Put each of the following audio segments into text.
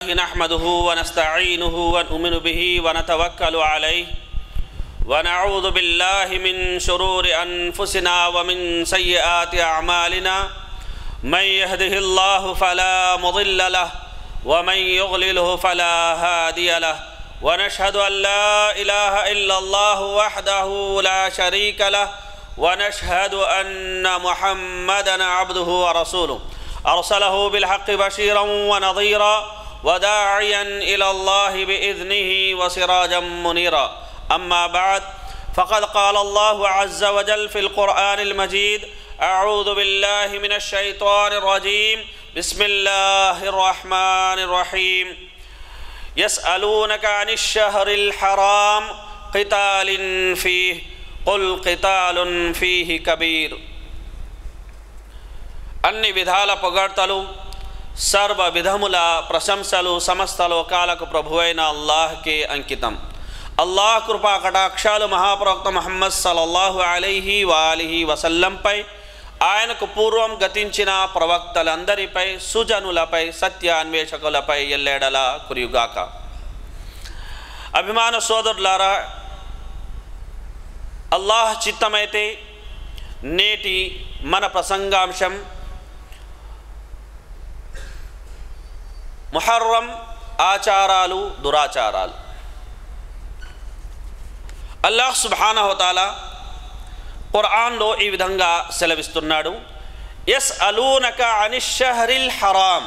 نحمده ونستعينه ونؤمن به ونتوكل عليه ونعوذ بالله من شرور أنفسنا ومن سيئات أعمالنا من يهده الله فلا مضل له ومن يضلله فلا هادي له ونشهد أن لا إله إلا الله وحده لا شريك له ونشهد أن محمدا عبده ورسوله أرسله بالحق بشيرا ونظيرا وداعيا إلى الله بإذنه وسراجا منيرا أما بعد فقد قال الله عز وجل في القرآن المجيد أعوذ بالله من الشيطان الرجيم بسم الله الرحمن الرحيم يسألونك عن الشهر الحرام قتال فيه قل قتال فيه كبير అన్ని విధాల పొగడ్తలు సర్వ విధముల ప్రశంసలు సమస్త లోకాలకు ప్రభువైన అల్లాహ్కే అంకితం అల్లాహ్ కృపా కటాక్షాలు మహాప్రవక్త మహమ్మద్ సల్లల్లాహు అలైహి వాలిహి వసల్లంపై ఆయనకు పూర్వం గతించిన ప్రవక్తలందరిపై సుజనులపై సత్యాన్వేషకులపై ఎల్లేడలా కురియుగాక అభిమాన సోదరులారా అల్లాహ్ చిత్తమైతే నేటి మన ప్రసంగాంశం ముహర్రం ఆచారాలు దురాచారాలు అల్లాహ్ సుబానహోతాల ఖురాన్లో ఈ విధంగా సెలవిస్తున్నాడు ఎస్ అలూనక అనిషహరిల్ హరాం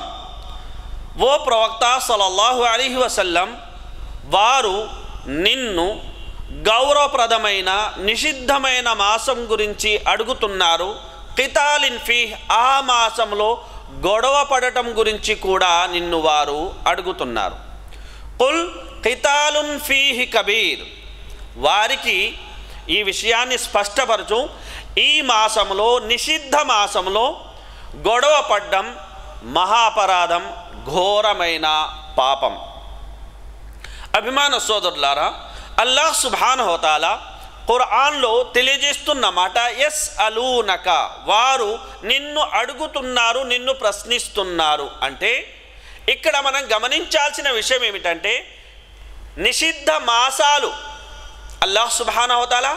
ఓ ప్రవక్త సలల్లాహు అలీహి వసల్లం వారు నిన్ను గౌరవప్రదమైన నిషిద్ధమైన మాసం గురించి అడుగుతున్నారు కితాలిన్ ఫీ ఆ మాసంలో గొడవ పడటం గురించి కూడా నిన్ను వారు అడుగుతున్నారు కుల్ కితాలున్ ఫీహి కబీర్ వారికి ఈ విషయాన్ని స్పష్టపరచు ఈ మాసంలో నిషిద్ధ మాసంలో గొడవ పడ్డం మహాపరాధం ఘోరమైన పాపం అభిమాన సోదరులారా అల్లాహ్ సుభాన్ హోతాలా ఖురాన్లో తెలియజేస్తున్న మాట ఎస్ అలూనక వారు నిన్ను అడుగుతున్నారు నిన్ను ప్రశ్నిస్తున్నారు అంటే ఇక్కడ మనం గమనించాల్సిన విషయం ఏమిటంటే నిషిద్ధ మాసాలు అల్లాహ్ సుబాన్ హోతాలా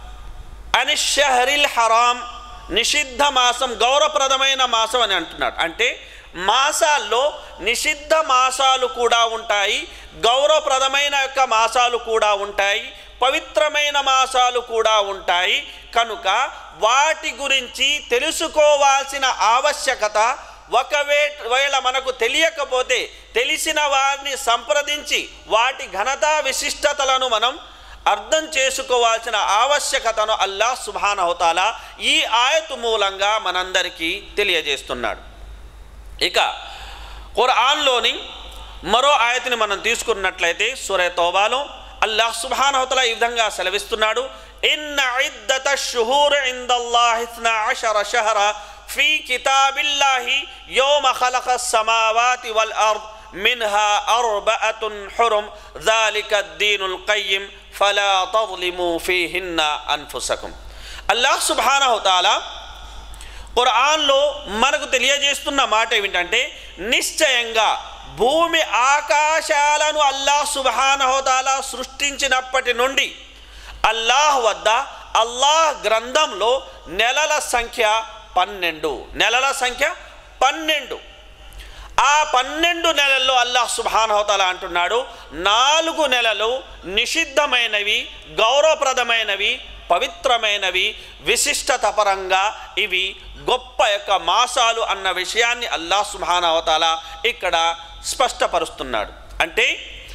అనిషహరిల్ హరాం నిషిద్ధ మాసం గౌరవప్రదమైన మాసం అని అంటున్నాడు అంటే మాసాల్లో నిషిద్ధ మాసాలు కూడా ఉంటాయి గౌరవప్రదమైన యొక్క మాసాలు కూడా ఉంటాయి పవిత్రమైన మాసాలు కూడా ఉంటాయి కనుక వాటి గురించి తెలుసుకోవాల్సిన ఆవశ్యకత ఒకవేళ మనకు తెలియకపోతే తెలిసిన వారిని సంప్రదించి వాటి ఘనత విశిష్టతలను మనం అర్థం చేసుకోవాల్సిన ఆవశ్యకతను అల్లాహ్ సుబానహతాల ఈ ఆయతు మూలంగా మనందరికీ తెలియజేస్తున్నాడు ఇక ఖురాన్లోని మరో ఆయతిని మనం తీసుకున్నట్లయితే సురే తోబాలో అల్లాహ్ సుబానహతల ఈ విధంగా సెలవిస్తున్నాడు ఇన్న ఇద్దత షుహూర్ ఇందల్లాహ్ ఇస్నా అషర షహర ఫీ కితాబిల్లాహి యోమ ఖలఖ సమావాతి వల్ అర్ద్ మిన్హా అర్బఅతున్ హురుమ్ ذلك الدين القيم ఫలా తظలిము ఫీహిన్న అన్ఫుసకం అల్లాహ్ సుబ్హానహు తాలా ఖురాన్లో మనకు తెలియజేస్తున్న మాట ఏమిటంటే నిశ్చయంగా భూమి ఆకాశాలను అల్లాహ్ సుబ్హానహుతాలా సృష్టించినప్పటి నుండి అల్లాహ్ వద్ద అల్లాహ్ గ్రంథంలో నెలల సంఖ్య పన్నెండు నెలల సంఖ్య పన్నెండు ఆ పన్నెండు నెలల్లో అల్లాహ్ సుబానహతల అంటున్నాడు నాలుగు నెలలు నిషిద్ధమైనవి గౌరవప్రదమైనవి పవిత్రమైనవి విశిష్టత పరంగా ఇవి గొప్ప యొక్క మాసాలు అన్న విషయాన్ని అల్లాహ్ సుబానవతాల ఇక్కడ స్పష్టపరుస్తున్నాడు అంటే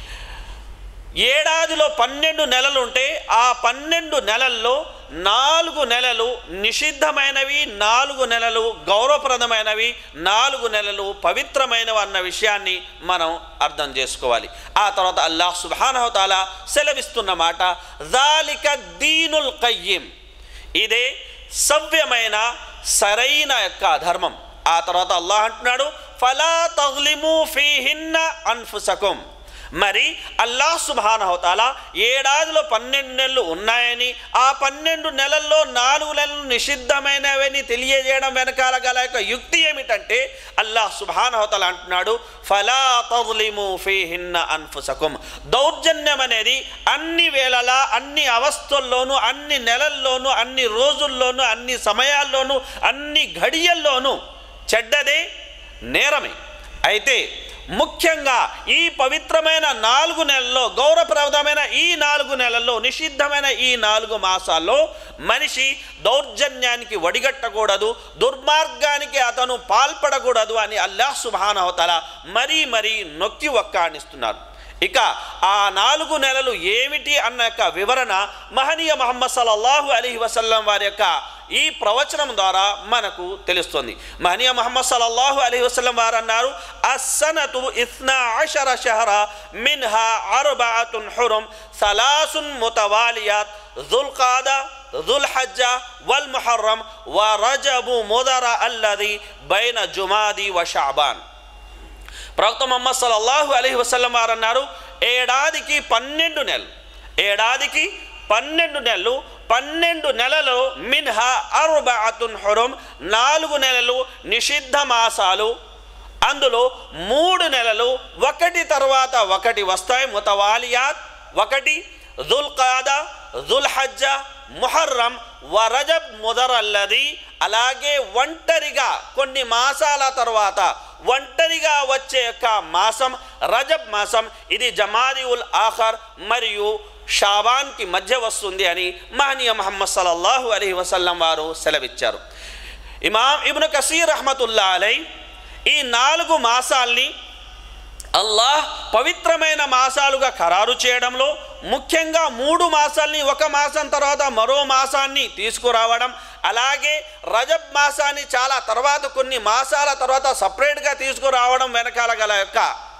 ఏడాదిలో పన్నెండు నెలలు ఉంటే ఆ పన్నెండు నెలల్లో నాలుగు నెలలు నిషిద్ధమైనవి నాలుగు నెలలు గౌరవప్రదమైనవి నాలుగు నెలలు పవిత్రమైనవి అన్న విషయాన్ని మనం అర్థం చేసుకోవాలి ఆ తర్వాత అల్లాహ్ సుబానహతాల సెలవిస్తున్న మాట జాలిక దీనుల్ కయ్యం ఇదే సవ్యమైన సరైన యొక్క ధర్మం ఆ తర్వాత అల్లాహ్ అంటున్నాడు ఫలా తగ్లిము ఫీహిన్న అన్ఫుసకుం మరి అల్లాహ్ సుబానహతాల ఏడాదిలో పన్నెండు నెలలు ఉన్నాయని ఆ పన్నెండు నెలల్లో నాలుగు నెలలు నిషిద్ధమైనవని తెలియజేయడం వెనకాల గల యొక్క యుక్తి ఏమిటంటే అల్లాహ్ సుబానహతాల అంటున్నాడు ఫలా తజ్లిము ఫీహిన్న అన్ఫుసకుం దౌర్జన్యం అనేది అన్ని వేళలా అన్ని అవస్థల్లోనూ అన్ని నెలల్లోనూ అన్ని రోజుల్లోనూ అన్ని సమయాల్లోనూ అన్ని ఘడియల్లోనూ చెడ్డదే నేరమే అయితే ముఖ్యంగా ఈ పవిత్రమైన నాలుగు నెలల్లో గౌరవప్రదమైన ఈ నాలుగు నెలల్లో నిషిద్ధమైన ఈ నాలుగు మాసాల్లో మనిషి దౌర్జన్యానికి వడిగట్టకూడదు దుర్మార్గానికి అతను పాల్పడకూడదు అని అల్లాహ్ సుబానవతల మరీ మరీ నొక్కి ఒక్కాణిస్తున్నారు ఇక ఆ నాలుగు నెలలు ఏమిటి అన్న యొక్క వివరణ మహనీయ మహమ్మద్ సల్లల్లాహు అలీ వసల్లం వారి యొక్క ఈ ప్రవచనం ద్వారా మనకు తెలుస్తుంది మహనీయ మహమ్మద్ సల్లల్లాహు అలీ వసల్లం వారు అన్నారు అస్సనతు ఇస్నా అషర షహర మిన్హా అర్బాతున్ హురం సలాసున్ ముతవాలియాత్ దుల్కాదా దుల్హజ్జ వల్ ముహర్రం వ రజబు ముదర అల్లది బైన జుమాది వ షాబాన్ ప్రవక్త మొహమ్మద్ సల్లల్లాహు అలైహి వసల్లం వారు అన్నారు ఏడాదికి పన్నెండు నెలలు ఏడాదికి పన్నెండు నెలలు పన్నెండు నెలలు మిన్హా అర్బాతున్ హురం నాలుగు నెలలు నిషిద్ధ మాసాలు అందులో మూడు నెలలు ఒకటి తర్వాత ఒకటి వస్తాయి ముతవాలియాత్ ఒకటి దుల్కాదా దుల్హజ్జ ముహర్రం వరజబ్ ముదరల్లది అలాగే ఒంటరిగా కొన్ని మాసాల తర్వాత ఒంటరిగా వచ్చే యొక్క మాసం రజబ్ మాసం ఇది జమాది ఉల్ ఆఖర్ మరియు షాబాన్కి మధ్య వస్తుంది అని మహనీయ మహమ్మద్ సల్లల్లాహు అలీ వసల్లం వారు సెలవిచ్చారు ఇమాం ఇబ్ను కసీర్ రహమతుల్లా అలై ఈ నాలుగు మాసాల్ని అల్లాహ్ పవిత్రమైన మాసాలుగా ఖరారు చేయడంలో ముఖ్యంగా మూడు మాసాల్ని ఒక మాసం తర్వాత మరో మాసాన్ని తీసుకురావడం అలాగే రజబ్ మాసాన్ని చాలా తర్వాత కొన్ని మాసాల తర్వాత సపరేట్గా తీసుకురావడం వెనకాల గల యొక్క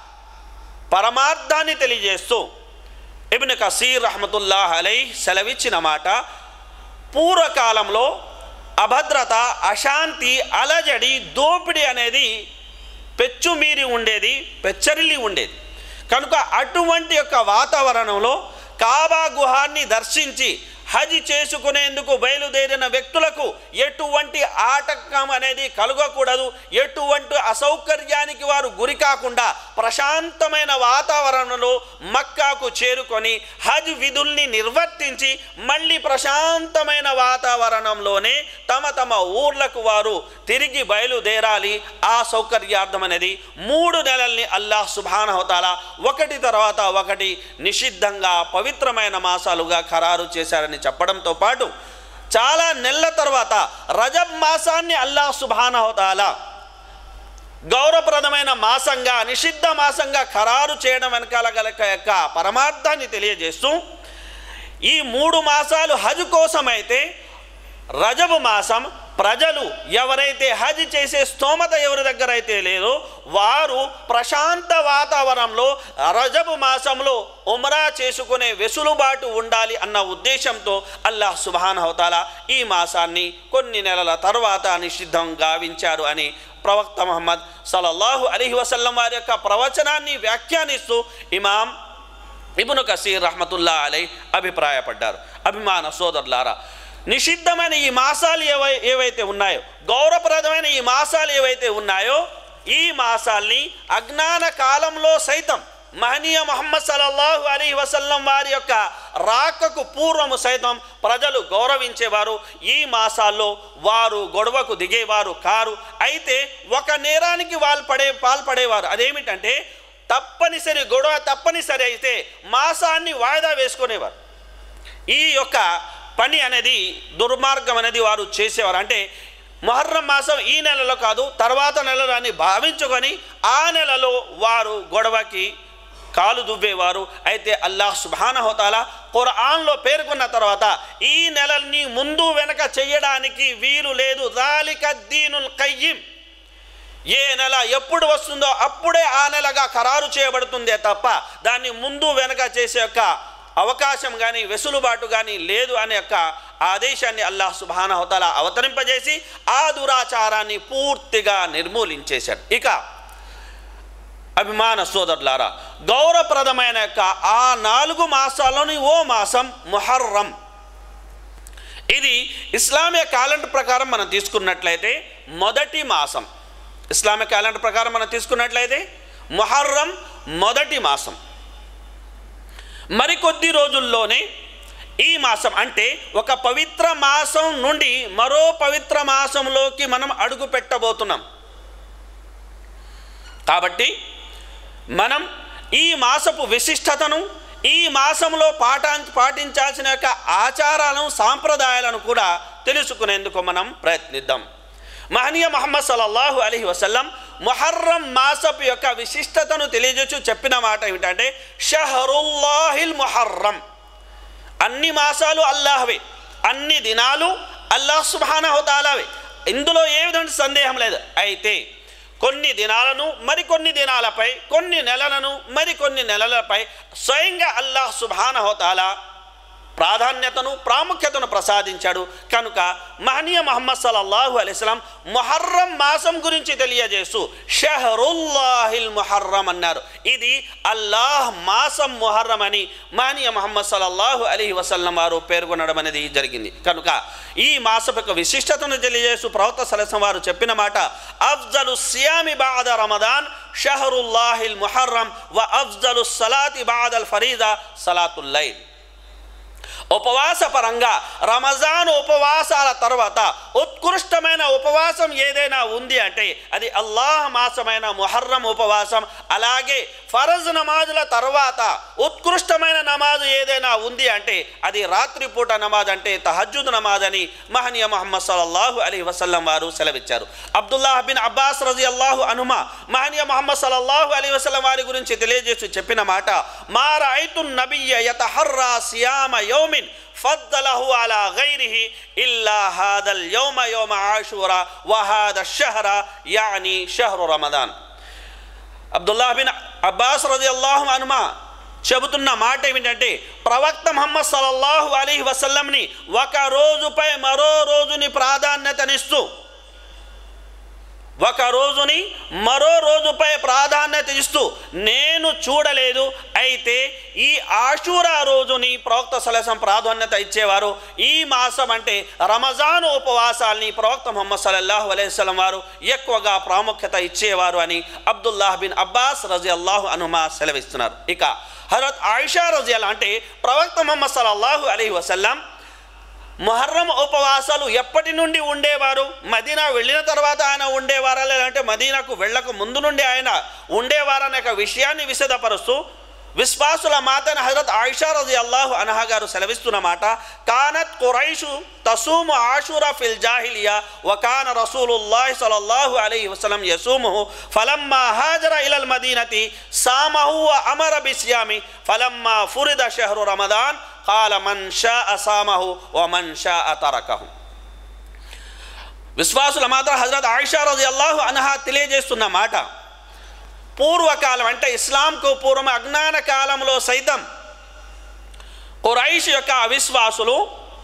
పరమార్థాన్ని తెలియజేస్తూ ఇబ్న్ కసీర్ రహమతుల్లాహ్ అలై సెలవిచ్చిన మాట పూర్వకాలంలో అభద్రత అశాంతి అలజడి దోపిడీ అనేది పెచ్చుమీరి ఉండేది పెచ్చరిల్లి ఉండేది కనుక అటువంటి యొక్క వాతావరణంలో కాబా గుహాన్ని దర్శించి హజ్ చేసుకునేందుకు బయలుదేరిన వ్యక్తులకు ఎటువంటి ఆటంకం అనేది కలగకూడదు ఎటువంటి అసౌకర్యానికి వారు గురి కాకుండా ప్రశాంతమైన వాతావరణంలో మక్కాకు చేరుకొని హజ్ విధుల్ని నిర్వర్తించి మళ్ళీ ప్రశాంతమైన వాతావరణంలోనే తమ తమ ఊర్లకు వారు తిరిగి బయలుదేరాలి ఆ సౌకర్యార్థం అనేది మూడు నెలల్ని అల్లాహ్ సుబానహతాల ఒకటి తర్వాత ఒకటి నిషిద్ధంగా పవిత్రమైన మాసాలుగా ఖరారు చేశారని చెప్పడంతో పాటు చాలా నెలల తర్వాత రజబ్ మాసాన్ని అల్లాహ్ సుబానహతాల గౌరవప్రదమైన మాసంగా నిషిద్ధ మాసంగా ఖరారు చేయడం వెనకాల గల యొక్క పరమార్థాన్ని తెలియజేస్తూ ఈ మూడు మాసాలు హజ్ కోసమైతే రజబు మాసం ప్రజలు ఎవరైతే హజ్ చేసే స్తోమత ఎవరి దగ్గర అయితే లేదో వారు ప్రశాంత వాతావరణంలో రజబు మాసంలో ఉమరా చేసుకునే వెసులుబాటు ఉండాలి అన్న ఉద్దేశంతో అల్లాహ్ సుబానహతాల ఈ మాసాన్ని కొన్ని నెలల తర్వాత నిషిద్ధం గావించారు అని ప్రవక్త మహమ్మద్ సల్లల్లాహు అలీహి వసల్లం వారి యొక్క ప్రవచనాన్ని వ్యాఖ్యానిస్తూ ఇమాం ఇబును కసీర్ రహమతుల్లా అలై అభిప్రాయపడ్డారు అభిమాన సోదరులారా నిషిద్ధమైన ఈ మాసాలు ఏవై ఏవైతే ఉన్నాయో గౌరవప్రదమైన ఈ మాసాలు ఏవైతే ఉన్నాయో ఈ మాసాల్ని అజ్ఞాన కాలంలో సైతం మహనీయ మొహమ్మద్ సల్లల్లాహు అలీ వసల్లం వారి యొక్క రాకకు పూర్వము సైతం ప్రజలు గౌరవించేవారు ఈ మాసాల్లో వారు గొడవకు దిగేవారు కారు అయితే ఒక నేరానికి వాళ్ళు పడే పాల్పడేవారు అదేమిటంటే తప్పనిసరి గొడవ తప్పనిసరి అయితే మాసాన్ని వాయిదా వేసుకునేవారు ఈ యొక్క పని అనేది దుర్మార్గం అనేది వారు చేసేవారు అంటే మొహర్రం మాసం ఈ నెలలో కాదు తర్వాత నెలలో అని భావించుకొని ఆ నెలలో వారు గొడవకి కాలు దువ్వేవారు అయితే అల్లాహ్ సుబానహోతాల ఖురాన్లో పేర్కొన్న తర్వాత ఈ నెలల్ని ముందు వెనక చెయ్యడానికి వీలు లేదు దాలిక దీనుల్ కయ్యిం ఏ నెల ఎప్పుడు వస్తుందో అప్పుడే ఆ నెలగా ఖరారు చేయబడుతుందే తప్ప దాన్ని ముందు వెనక చేసే యొక్క అవకాశం కానీ వెసులుబాటు కానీ లేదు అనే యొక్క ఆదేశాన్ని అల్లాహ్ సుబానహతల అవతరింపజేసి ఆ దురాచారాన్ని పూర్తిగా నిర్మూలించేశాడు ఇక అభిమాన సోదరులారా గౌరవప్రదమైన యొక్క ఆ నాలుగు మాసాల్లోని ఓ మాసం ముహర్రం ఇది ఇస్లామియ క్యాలెండర్ ప్రకారం మనం తీసుకున్నట్లయితే మొదటి మాసం ఇస్లామియ క్యాలెండర్ ప్రకారం మనం తీసుకున్నట్లయితే ముహర్రం మొదటి మాసం మరికొద్ది రోజుల్లోనే ఈ మాసం అంటే ఒక పవిత్ర మాసం నుండి మరో పవిత్ర మాసంలోకి మనం అడుగు పెట్టబోతున్నాం కాబట్టి మనం ఈ మాసపు విశిష్టతను ఈ మాసంలో పాఠా పాటించాల్సిన యొక్క ఆచారాలను సాంప్రదాయాలను కూడా తెలుసుకునేందుకు మనం ప్రయత్నిద్దాం మహనీయ మహమ్మద్ సల్లల్లాహు అలైహి వసల్లం మొహర్రం మాసపు యొక్క విశిష్టతను తెలియజేస్తూ చెప్పిన మాట ఏమిటంటే షహరుల్లాహిల్ మొహర్రం అన్ని మాసాలు అల్లాహవే అన్ని దినాలు అల్లాహ్ సుబానహుతాలావే ఇందులో ఏ విధమైన సందేహం లేదు అయితే కొన్ని దినాలను మరికొన్ని దినాలపై కొన్ని నెలలను మరికొన్ని నెలలపై స్వయంగా అల్లాహ్ సుబానహుతాలా ప్రాధాన్యతను ప్రాముఖ్యతను ప్రసాదించాడు కనుక మహనీయ మహమ్మద్ సల్లల్లాహు అలైస్లాం మొహర్రం మాసం గురించి తెలియజేస్తూ షహరుల్లాహిల్ మొహర్రం అన్నారు ఇది అల్లాహ్ మాసం మొహర్రం అని మహనీయ మహమ్మద్ సల్లల్లాహు అలీ వసల్లం వారు పేర్కొనడం అనేది జరిగింది కనుక ఈ మాసం యొక్క విశిష్టతను తెలియజేస్తూ ప్రవక్త సలసం వారు చెప్పిన మాట అఫ్జలు సియామి బాద రమదాన్ షహరుల్లాహిల్ మొహర్రం వ అఫ్జలు సలాతి బాదల్ ఫరీదా సలాతుల్లైల్ ఉపవాస పరంగా రమజాన్ ఉపవాసాల తర్వాత ఉత్కృష్టమైన ఉపవాసం ఏదైనా ఉంది అంటే అది అల్లాహ్ మాసమైన ముహర్రం ఉపవాసం అలాగే ఫరజ్ నమాజుల తర్వాత ఉత్కృష్టమైన నమాజు ఏదైనా ఉంది అంటే అది రాత్రిపూట నమాజ్ అంటే తహజ్జుద్ నమాజ్ అని మహనీయ మహమ్మద్ సల్లల్లాహు అలీ వసల్లం వారు సెలవిచ్చారు అబ్దుల్లాహ్ బిన్ అబ్బాస్ రజి అల్లాహు అనుమా మహనీయ మహమ్మద్ సల్లల్లాహు అలీ వసల్లం వారి గురించి తెలియజేసి చెప్పిన మాట మార ఐతు నబియ్య యతహర్రా సియామ యౌమిన్ فضله على غيره إلا هذا اليوم يوم عاشوراء وهذا الشهر يعني شهر رمضان అబ్దుల్లా బిన్ అబ్బాస్ రది అల్లాహు అనుమా చెబుతున్న మాట ఏమిటంటే ప్రవక్త మహమ్మద్ సల్లల్లాహు అలీ వసల్లంని ఒక రోజుపై మరో రోజుని ప్రాధాన్యతనిస్తూ ఒక రోజుని మరో రోజుపై ప్రాధాన్యత ఇస్తూ నేను చూడలేదు అయితే ఈ ఆషూరా రోజుని ప్రవక్త సలసం ప్రాధాన్యత ఇచ్చేవారు ఈ మాసం అంటే రమజాను ఉపవాసాల్ని ప్రవక్త ముహమ్మద్ సల్లల్లాహు అలైస్లం వారు ఎక్కువగా ప్రాముఖ్యత ఇచ్చేవారు అని అబ్దుల్లాహ్ బిన్ అబ్బాస్ రజి అల్లాహు అనుమా సెలవిస్తున్నారు ఇక హజరత్ ఆయిషా రజియల్ అంటే ప్రవక్త ముహమ్మద్ సల్లల్లాహు అలీ వసల్లం మొహర్రం ఉపవాసాలు ఎప్పటి నుండి ఉండేవారు మదీనా వెళ్ళిన తర్వాత ఆయన ఉండేవారా లేదంటే మదీనాకు వెళ్ళక ముందు నుండి ఆయన ఉండేవారనే ఒక విషయాన్ని విశదపరుస్తూ విశ్వాసుల మాతన హజరత్ ఆయిషా రజి అల్లాహు అనహా గారు సెలవిస్తున్న మాట కానత్ కురైషు తసూము ఆషూరా ఫిల్ జాహిలియా వకాన రసూలుల్లాహి సల్లల్లాహు అలైహి వసల్లం యసూముహు ఫలమ్మా హాజర ఇలల్ మదీనతి సామహు వ అమర బిస్యామి ఫలమ్మా ఫురిద షహరు రమదాన్ కాల మన్ షా అసామహు వ మన్ షా తరకహు విశ్వాసుల మాత్రం హజరత్ ఆయిషా రజి అల్లాహు అనహా తెలియజేస్తున్న మాట పూర్వకాలం అంటే ఇస్లాంకు పూర్వం అజ్ఞాన కాలంలో సైతం కురైష్ యొక్క అవిశ్వాసులు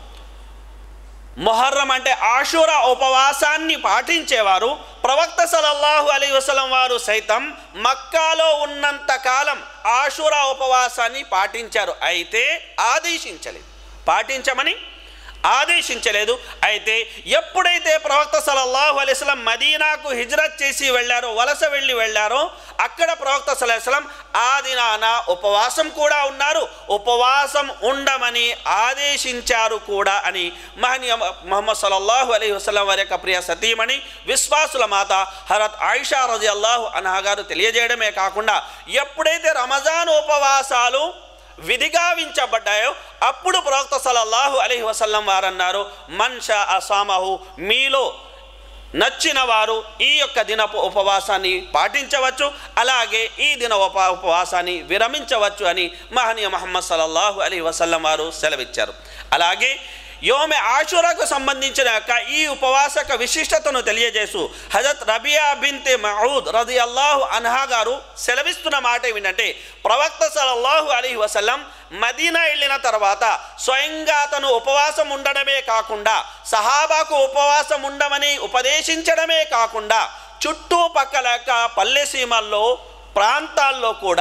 మొహర్రం అంటే ఆషుర ఉపవాసాన్ని పాటించేవారు ప్రవక్త సలల్లాహు అలీ వసలం వారు సైతం మక్కాలో ఉన్నంత కాలం ఆషుర ఉపవాసాన్ని పాటించారు అయితే ఆదేశించలేదు పాటించమని ఆదేశించలేదు అయితే ఎప్పుడైతే ప్రవక్త సలల్లాహు అలైస్లం మదీనాకు హిజ్రత్ చేసి వెళ్ళారో వలస వెళ్ళి వెళ్ళారో అక్కడ ప్రవక్త సలహస్లం ఆ దినాన ఉపవాసం కూడా ఉన్నారు ఉపవాసం ఉండమని ఆదేశించారు కూడా అని మహనీయ మొహమ్మద్ సల్లల్లాహు అలీ వసలం వారి యొక్క ప్రియ సతీమణి విశ్వాసుల మాత హరత్ ఆయిషా రజి అల్లాహు అనహా గారు తెలియజేయడమే కాకుండా ఎప్పుడైతే రమజాన్ ఉపవాసాలు విధిగా వించబడ్డాయో అప్పుడు ప్రవక్త సలల్లాహు అలైహి వసల్లం వారు అన్నారు మన్షా అసామహు మీలో నచ్చిన వారు ఈ యొక్క దినపు ఉపవాసాన్ని పాటించవచ్చు అలాగే ఈ దిన ఉప ఉపవాసాన్ని విరమించవచ్చు అని మహనీయ మహమ్మద్ సల్లల్లాహు అలీ వసల్లం వారు సెలవిచ్చారు అలాగే యోమె ఆషురకు సంబంధించిన యొక్క ఈ ఉపవాసక విశిష్టతను తెలియజేస్తూ హజరత్ రబియా బిన్తే మహూద్ రది అల్లాహు అన్హా గారు సెలవిస్తున్న మాట ఏమిటంటే ప్రవక్త సలల్లాహు అలీ వసల్లం మదీనా వెళ్ళిన తర్వాత స్వయంగా తను ఉపవాసం ఉండడమే కాకుండా సహాబాకు ఉపవాసం ఉండమని ఉపదేశించడమే కాకుండా చుట్టుపక్కల యొక్క పల్లెసీమల్లో ప్రాంతాల్లో కూడా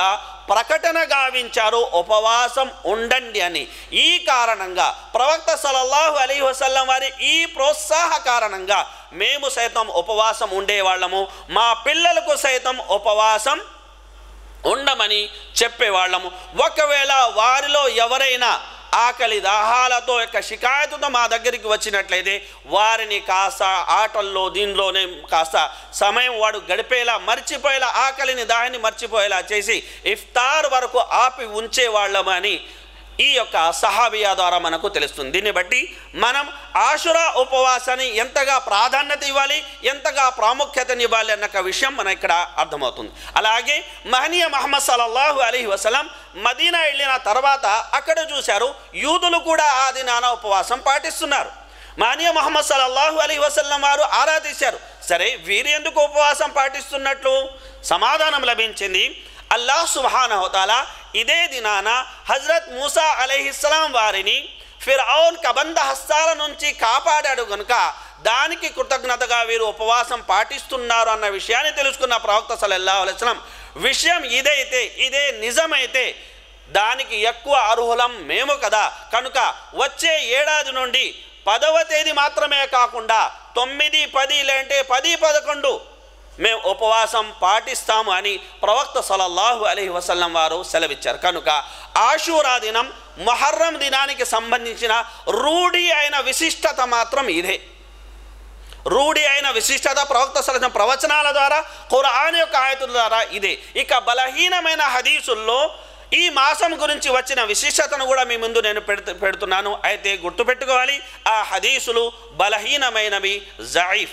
ప్రకటన గావించారు ఉపవాసం ఉండండి అని ఈ కారణంగా ప్రవక్త సలల్లాహు అలీ వసల్లం వారి ఈ ప్రోత్సాహ కారణంగా మేము సైతం ఉపవాసం ఉండేవాళ్ళము మా పిల్లలకు సైతం ఉపవాసం ఉండమని చెప్పేవాళ్ళము ఒకవేళ వారిలో ఎవరైనా ఆకలి దాహాలతో యొక్క షికాయతుతో మా దగ్గరికి వచ్చినట్లయితే వారిని కాస్త ఆటల్లో దీనిలోనే కాస్త సమయం వాడు గడిపేలా మర్చిపోయేలా ఆకలిని దాహిని మర్చిపోయేలా చేసి ఇఫ్తార్ వరకు ఆపి ఉంచేవాళ్ళమని ఈ యొక్క సహాబియా ద్వారా మనకు తెలుస్తుంది దీన్ని బట్టి మనం ఆశురా ఉపవాసాన్ని ఎంతగా ప్రాధాన్యత ఇవ్వాలి ఎంతగా ప్రాముఖ్యతనివ్వాలి అన్న ఒక విషయం మన ఇక్కడ అర్థమవుతుంది అలాగే మహనీయ మహమ్మద్ సల్లల్లాహు అలీ వసలం మదీనా వెళ్ళిన తర్వాత అక్కడ చూశారు యూదులు కూడా ఆ దినాన ఉపవాసం పాటిస్తున్నారు మానియ మహమ్మద్ సల్లల్లాహు అలీ వసల్లం వారు ఆరాధించారు సరే వీరు ఎందుకు ఉపవాసం పాటిస్తున్నట్లు సమాధానం లభించింది అల్లాహ్ సుబానహోతాల ఇదే దినాన హజరత్ మూసా అలైహిస్సలాం వారిని ఫిర్ఔన్ కబంధ హస్తాల నుంచి కాపాడాడు కనుక దానికి కృతజ్ఞతగా వీరు ఉపవాసం పాటిస్తున్నారు అన్న విషయాన్ని తెలుసుకున్న ప్రవక్త సల్లల్లాహు అలైస్లం విషయం ఇదైతే ఇదే నిజమైతే దానికి ఎక్కువ అర్హులం మేము కదా కనుక వచ్చే ఏడాది నుండి పదవ తేదీ మాత్రమే కాకుండా తొమ్మిది పది లేంటే పది పదకొండు మేము ఉపవాసం పాటిస్తాము అని ప్రవక్త సలల్లాహు అలైహి వసల్లం వారు సెలవిచ్చారు కనుక ఆషూరా దినం మొహర్రం దినానికి సంబంధించిన రూఢి అయిన విశిష్టత మాత్రం ఇదే రూఢి అయిన విశిష్టత ప్రవక్త సలహం ప్రవచనాల ద్వారా ఖురాన్ యొక్క ఆయతుల ద్వారా ఇదే ఇక బలహీనమైన హదీసుల్లో ఈ మాసం గురించి వచ్చిన విశిష్టతను కూడా మీ ముందు నేను పెడుతు పెడుతున్నాను అయితే గుర్తుపెట్టుకోవాలి ఆ హదీసులు బలహీనమైనవి జైఫ్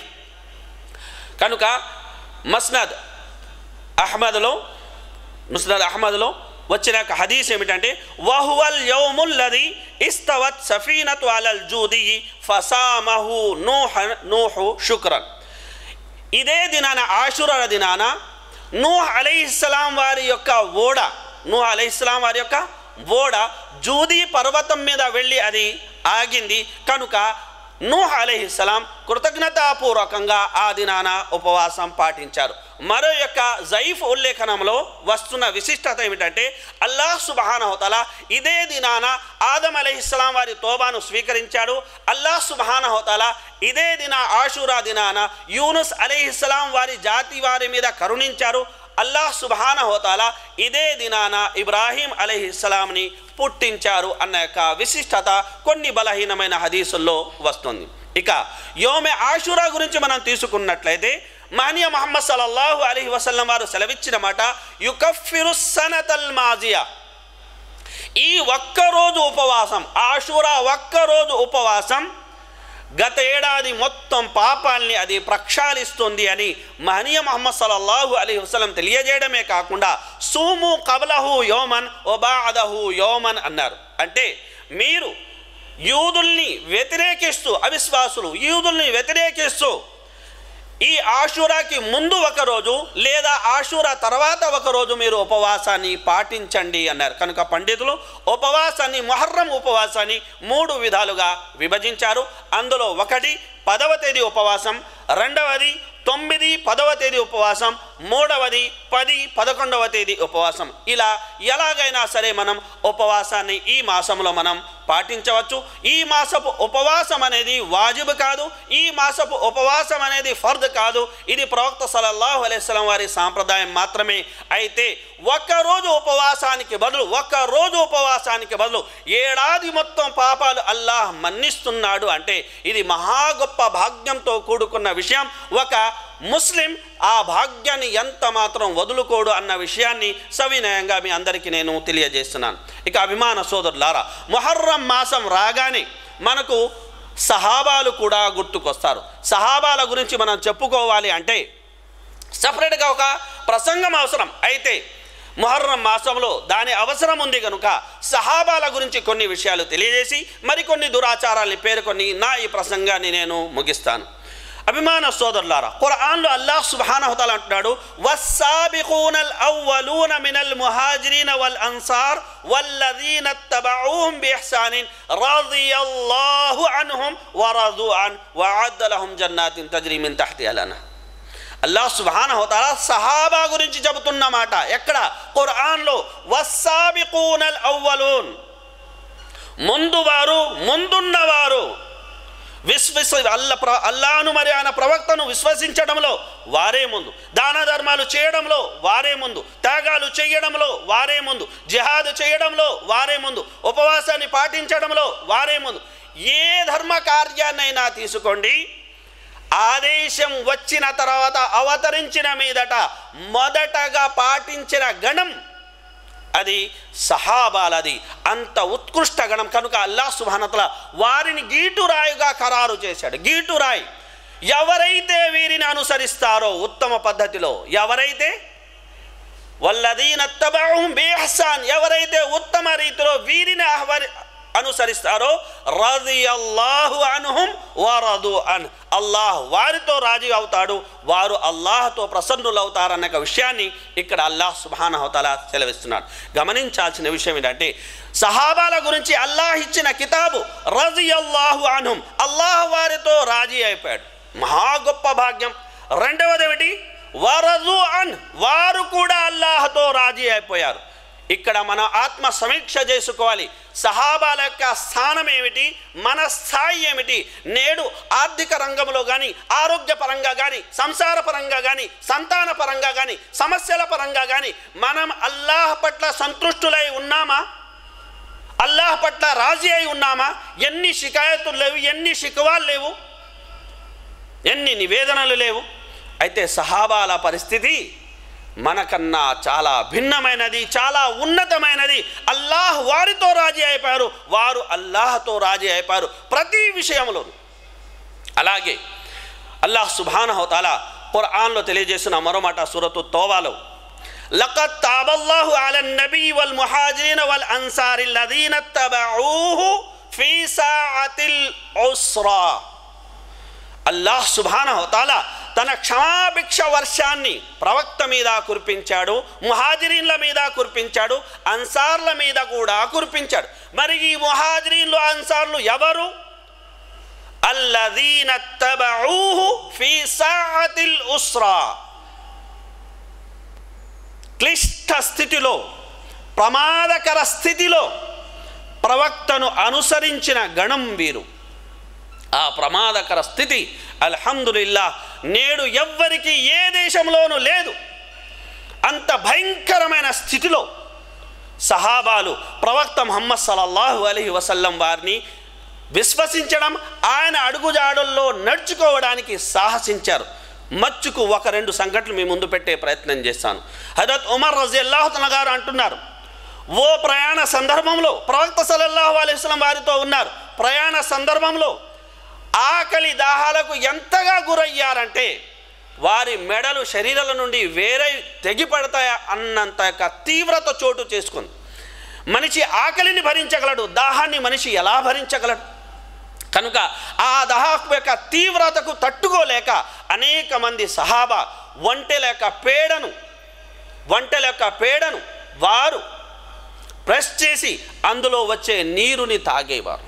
కనుక మస్నద్ అహ్మద్లో ముస్నద్ అహ్మద్లో వచ్చిన ఒక హదీస్ ఏమిటంటే వహువల్ యౌముల్లది ఇస్తవత్ సఫీనతు అలల్ జూది ఫసామహు నూహ నూహు శుక్రన్ ఇదే దినాన ఆశుర దినాన నూహ్ అలైహిస్సలాం వారి యొక్క ఓడ నూహ్ అలైహిస్సలాం వారి యొక్క ఓడ జూది పర్వతం మీద వెళ్ళి అది ఆగింది కనుక నూహ్ అలైహిస్సలాం కృతజ్ఞతాపూర్వకంగా ఆ దినాన ఉపవాసం పాటించారు మరో యొక్క జైఫ్ ఉల్లేఖనంలో వస్తున్న విశిష్టత ఏమిటంటే అల్లాహ్ సుబహానహోతల ఇదే దినాన ఆదం అలైహిస్సలాం వారి తోబాను స్వీకరించాడు అల్లాహ్ సుబహానహోతల ఇదే దిన ఆషూరా దినాన యూనుస్ అలైహిస్సలాం వారి జాతి వారి మీద కరుణించారు అల్లాహ్ సుబహాన హోతాల ఇదే దినాన ఇబ్రాహీం అలీహిస్సలాంని పుట్టించారు అన్న యొక్క విశిష్టత కొన్ని బలహీనమైన హదీసుల్లో వస్తుంది ఇక యోమె ఆషురా గురించి మనం తీసుకున్నట్లయితే మానియ మహమ్మద్ సల్లల్లాహు అలీ వసల్లం వారు సెలవిచ్చిన మాట యుకఫిరు సనతల్ మాజియా ఈ ఒక్కరోజు ఉపవాసం ఆషురా ఒక్కరోజు ఉపవాసం గత ఏడాది మొత్తం పాపాల్ని అది ప్రక్షాళిస్తుంది అని మహనీయ మహమ్మద్ సల్లల్లాహు అలీ వసలం తెలియజేయడమే కాకుండా సూము కబలహు యోమన్ ఒబాదహు యోమన్ అన్నారు అంటే మీరు యూదుల్ని వ్యతిరేకిస్తూ అవిశ్వాసులు యూదుల్ని వ్యతిరేకిస్తూ ఈ ఆషూరాకి ముందు ఒక రోజు లేదా ఆషూరా తర్వాత ఒక రోజు మీరు ఉపవాసాన్ని పాటించండి అన్నారు కనుక పండితులు ఉపవాసాన్ని మొహర్రం ఉపవాసాన్ని మూడు విధాలుగా విభజించారు అందులో ఒకటి పదవ తేదీ ఉపవాసం రెండవది తొమ్మిది పదవ తేదీ ఉపవాసం మూడవది పది పదకొండవ తేదీ ఉపవాసం ఇలా ఎలాగైనా సరే మనం ఉపవాసాన్ని ఈ మాసంలో మనం పాటించవచ్చు ఈ మాసపు ఉపవాసం అనేది వాజిబ్ కాదు ఈ మాసపు ఉపవాసం అనేది ఫర్ద్ కాదు ఇది ప్రవక్త సలల్లాహు అలైస్లం వారి సాంప్రదాయం మాత్రమే అయితే ఒక్కరోజు ఉపవాసానికి బదులు ఒక్క రోజు ఉపవాసానికి బదులు ఏడాది మొత్తం పాపాలు అల్లాహ్ మన్నిస్తున్నాడు అంటే ఇది మహా గొప్ప భాగ్యంతో కూడుకున్న విషయం ఒక ముస్లిం ఆ భాగ్యాన్ని ఎంత మాత్రం వదులుకోడు అన్న విషయాన్ని సవినయంగా మీ అందరికీ నేను తెలియజేస్తున్నాను ఇక అభిమాన సోదరులారా మొహర్రం మాసం రాగానే మనకు సహాబాలు కూడా గుర్తుకొస్తారు సహాబాల గురించి మనం చెప్పుకోవాలి అంటే సపరేట్గా ఒక ప్రసంగం అవసరం అయితే మొహర్రం మాసంలో దాని అవసరం ఉంది కనుక సహాబాల గురించి కొన్ని విషయాలు తెలియజేసి మరికొన్ని దురాచారాల్ని పేర్కొని నా ఈ ప్రసంగాన్ని నేను ముగిస్తాను అభిమాన సోదరులారా ఖురాన్లో అల్లాహ్ సుబ్హానహు అంటున్నాడు వస్సాబిఖూనల్ అవ్వలూన మినల్ ముహాజిరీన వల్ అన్సార్ వల్లదీన తబఊహుం బిఇహ్సానిన్ రదియల్లాహు అన్హుం వరదు అన్ వఅద్ద లహుం జన్నాతిన్ తజ్రీ మిన్ తహ్తిహా అల్ అల్లాహ్ సుబ్హానహు వతాలా సహాబా గురించి చెబుతున్నమాట ఎక్కడ ఖురాన్లో వస్సాబికూనల్ అవ్వలూన్ ముందు వారు ముందున్నవారు విశ్వస అల్ల ప్ర అల్లాను మరి ఆయన ప్రవక్తను విశ్వసించడంలో వారే ముందు దాన ధర్మాలు చేయడంలో వారే ముందు త్యాగాలు చేయడంలో వారే ముందు జిహాదు చేయడంలో వారే ముందు ఉపవాసాన్ని పాటించడంలో వారే ముందు ఏ ధర్మ కార్యాన్నైనా తీసుకోండి ఆదేశం వచ్చిన తర్వాత అవతరించిన మీదట మొదటగా పాటించిన గణం అది సహాబాలది అంత ఉత్కృష్ట గణం కనుక అల్లా సుభానతల వారిని గీటురాయిగా ఖరారు చేశాడు గీటురాయి ఎవరైతే వీరిని అనుసరిస్తారో ఉత్తమ పద్ధతిలో ఎవరైతే వల్లదీన తబహుం బేహసాన్ ఎవరైతే ఉత్తమ రీతిలో వీరిని ఆహ్వాని అనుసరిస్తారో రదియల్లాహు అన్హుం వరదు అన్ అల్లాహ్ వారితో రాజీ అవుతాడు వారు అల్లాహ్తో ప్రసన్నులు అవుతారన్న ఒక విషయాన్ని ఇక్కడ అల్లాహ్ సుబానహతల సెలవిస్తున్నాడు గమనించాల్సిన విషయం ఏంటంటే సహాబాల గురించి అల్లాహ్ ఇచ్చిన కితాబు రజియల్లాహు అన్హుం అల్లాహ్ వారితో రాజీ అయిపోయాడు మహా గొప్ప భాగ్యం రెండవది ఏమిటి వరదు అన్ వారు కూడా అల్లాహతో రాజీ అయిపోయారు ఇక్కడ మనం ఆత్మ సమీక్ష చేసుకోవాలి సహాబాల యొక్క స్థానం ఏమిటి మన స్థాయి ఏమిటి నేడు ఆర్థిక రంగంలో కానీ ఆరోగ్య పరంగా కానీ సంసార పరంగా కానీ సంతాన పరంగా కానీ సమస్యల పరంగా కానీ మనం అల్లాహ్ పట్ల సంతృష్టులై ఉన్నామా అల్లాహ్ పట్ల రాజీ అయి ఉన్నామా ఎన్ని షికాయతులు లేవు ఎన్ని షికవాలు లేవు ఎన్ని నివేదనలు లేవు అయితే సహాబాల పరిస్థితి మనకన్నా చాలా భిన్నమైనది చాలా ఉన్నతమైనది అల్లాహ్ వారితో రాజీ అయిపోయారు వారు అల్లాహతో రాజీ అయిపోయారు ప్రతి విషయంలో అలాగే అల్లాహ్ సుబానహతాల ఖురాన్లో తెలియజేసిన మరో మాట సూరతు తోవాలో لقد تاب الله على النبي والمهاجرين والأنصار الذين اتبعوه في ساعة العسرة అల్లాహ్ సుభానహతాల తన క్షమాభిక్ష వర్షాన్ని ప్రవక్త మీద కురిపించాడు ముహాజిరీన్ల మీద కురిపించాడు అన్సార్ల మీద కూడా కురిపించాడు మరి ఈ ముహాజిరీన్లు అన్సార్లు ఎవరు అల్లదీన తబఊహు ఫీ సాఅతిల్ ఉస్రా క్లిష్ట స్థితిలో ప్రమాదకర స్థితిలో ప్రవక్తను అనుసరించిన గణం వీరు ఆ ప్రమాదకర స్థితి అల్హమ్దులిల్లా నేడు ఎవ్వరికి ఏ దేశంలోనూ లేదు అంత భయంకరమైన స్థితిలో సహాబాలు ప్రవక్త ముహమ్మద్ సల్లల్లాహు అలీ వసల్లం వారిని విశ్వసించడం ఆయన అడుగుజాడుల్లో నడుచుకోవడానికి సాహసించారు మచ్చుకు ఒక రెండు సంఘటనలు మీ ముందు పెట్టే ప్రయత్నం చేస్తాను హజరత్ ఉమర్ రజిల్లాహుతన గారు అంటున్నారు ఓ ప్రయాణ సందర్భంలో ప్రవక్త సల్లల్లాహు అలైహి వసల్లం వారితో ఉన్నారు ప్రయాణ సందర్భంలో ఆకలి దాహాలకు ఎంతగా గురయ్యారంటే వారి మెడలు శరీరాల నుండి వేరే తెగిపడతాయా అన్నంత యొక్క తీవ్రత చోటు చేసుకుంది మనిషి ఆకలిని భరించగలడు దాహాన్ని మనిషి ఎలా భరించగలడు కనుక ఆ దహాకు యొక్క తీవ్రతకు తట్టుకోలేక అనేక మంది సహాబా ఒంటెల యొక్క పేడను ఒంటెల యొక్క పేడను వారు ప్రెస్ చేసి అందులో వచ్చే నీరుని తాగేవారు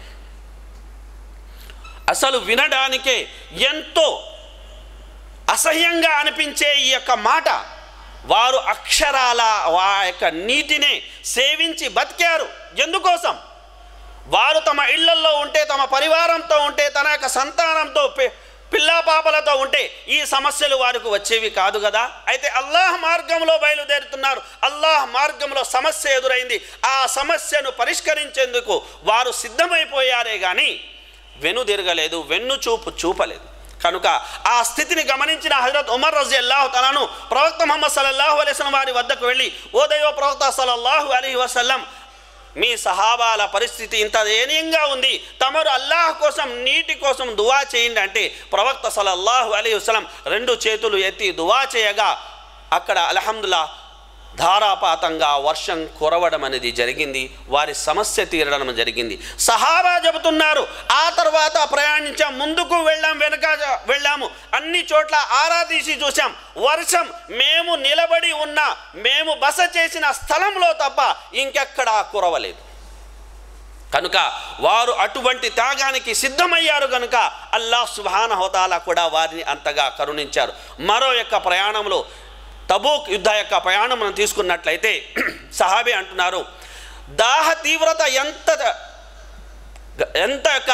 అసలు వినడానికే ఎంతో అసహ్యంగా అనిపించే ఈ యొక్క మాట వారు అక్షరాల ఆ యొక్క నీటినే సేవించి బతికారు ఎందుకోసం వారు తమ ఇళ్లల్లో ఉంటే తమ పరివారంతో ఉంటే తన యొక్క సంతానంతో పి- పిల్లా పాపలతో ఉంటే ఈ సమస్యలు వారికి వచ్చేవి కాదు కదా అయితే అల్లాహ్ మార్గంలో బయలుదేరుతున్నారు అల్లాహ్ మార్గంలో సమస్య ఎదురైంది ఆ సమస్యను పరిష్కరించేందుకు వారు సిద్ధమైపోయారే కానీ వెనుదిరగలేదు వెన్ను చూపు చూపలేదు కనుక ఆ స్థితిని గమనించిన హజరత్ ఉమర్ రజీ అల్లాహు తలను ప్రవక్త ముహమ్మద్ సల్లల్లాహు అలైస్లం వారి వద్దకు వెళ్ళి ఓ దైవ ప్రవక్త సల్లల్లాహు అలీ వసల్లం మీ సహాబాల పరిస్థితి ఇంత దయనీయంగా ఉంది తమరు అల్లాహ్ కోసం నీటి కోసం దువా చేయండి అంటే ప్రవక్త సల్లల్లాహు అలీ వసలం రెండు చేతులు ఎత్తి దువా చేయగా అక్కడ అల్హమ్దుల్లా ధారాపాతంగా వర్షం కురవడం అనేది జరిగింది వారి సమస్య తీరడం జరిగింది సహాబా చెబుతున్నారు ఆ తర్వాత ప్రయాణించాం ముందుకు వెళ్ళాం వెనక వెళ్ళాము అన్ని చోట్ల ఆరా తీసి చూసాం వర్షం మేము నిలబడి ఉన్న మేము బస చేసిన స్థలంలో తప్ప ఇంకెక్కడా కురవలేదు కనుక వారు అటువంటి త్యాగానికి సిద్ధమయ్యారు కనుక అల్లాహ్ సుబాన హోతాలా కూడా వారిని అంతగా కరుణించారు మరో యొక్క ప్రయాణంలో తబూక్ యుద్ధ యొక్క ప్రయాణం మనం తీసుకున్నట్లయితే సహాబీ అంటున్నారు దాహ తీవ్రత ఎంత ఎంత యొక్క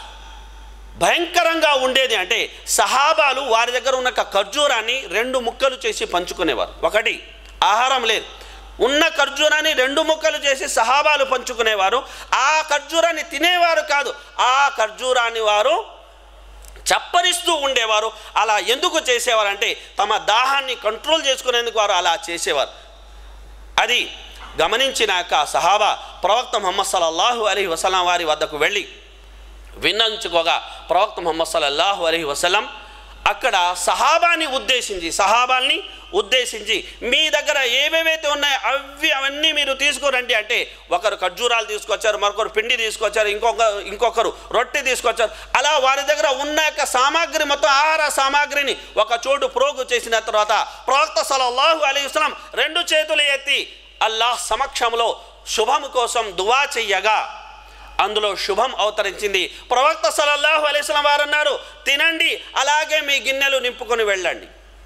భయంకరంగా ఉండేది అంటే సహాబాలు వారి దగ్గర ఉన్న ఒక ఖర్జూరాన్ని రెండు ముక్కలు చేసి పంచుకునేవారు ఒకటి ఆహారం లేదు ఉన్న ఖర్జూరాన్ని రెండు ముక్కలు చేసి సహాబాలు పంచుకునేవారు ఆ ఖర్జూరాన్ని తినేవారు కాదు ఆ ఖర్జూరాన్ని వారు చప్పరిస్తూ ఉండేవారు అలా ఎందుకు చేసేవారంటే తమ దాహాన్ని కంట్రోల్ చేసుకునేందుకు వారు అలా చేసేవారు అది గమనించినాక సహాబా ప్రవక్త ముహమ్మద్ సల్లల్లాహు అలీ వసలం వారి వద్దకు వెళ్ళి విన్నంచుకోగా ప్రవక్త ముహమ్మద్ సల్లల్లాహు అలీ వసలం అక్కడ సహాబాని ఉద్దేశించి సహాబాల్ని ఉద్దేశించి మీ దగ్గర ఏవేవైతే ఉన్నాయో అవి అవన్నీ మీరు తీసుకురండి అంటే ఒకరు ఖర్జూరాలు తీసుకొచ్చారు మరొకరు పిండి తీసుకొచ్చారు ఇంకొక ఇంకొకరు రొట్టె తీసుకొచ్చారు అలా వారి దగ్గర ఉన్న యొక్క సామాగ్రి మొత్తం ఆహార సామాగ్రిని ఒక చోటు ప్రోగు చేసిన తర్వాత ప్రవక్త సల్లల్లాహు అలీ వసలం రెండు చేతులు ఎత్తి అల్లాహ్ సమక్షంలో శుభం కోసం దువా చెయ్యగా అందులో శుభం అవతరించింది ప్రవక్త సలల్లాహు అలైస్లం వారు అన్నారు తినండి అలాగే మీ గిన్నెలు నింపుకొని వెళ్ళండి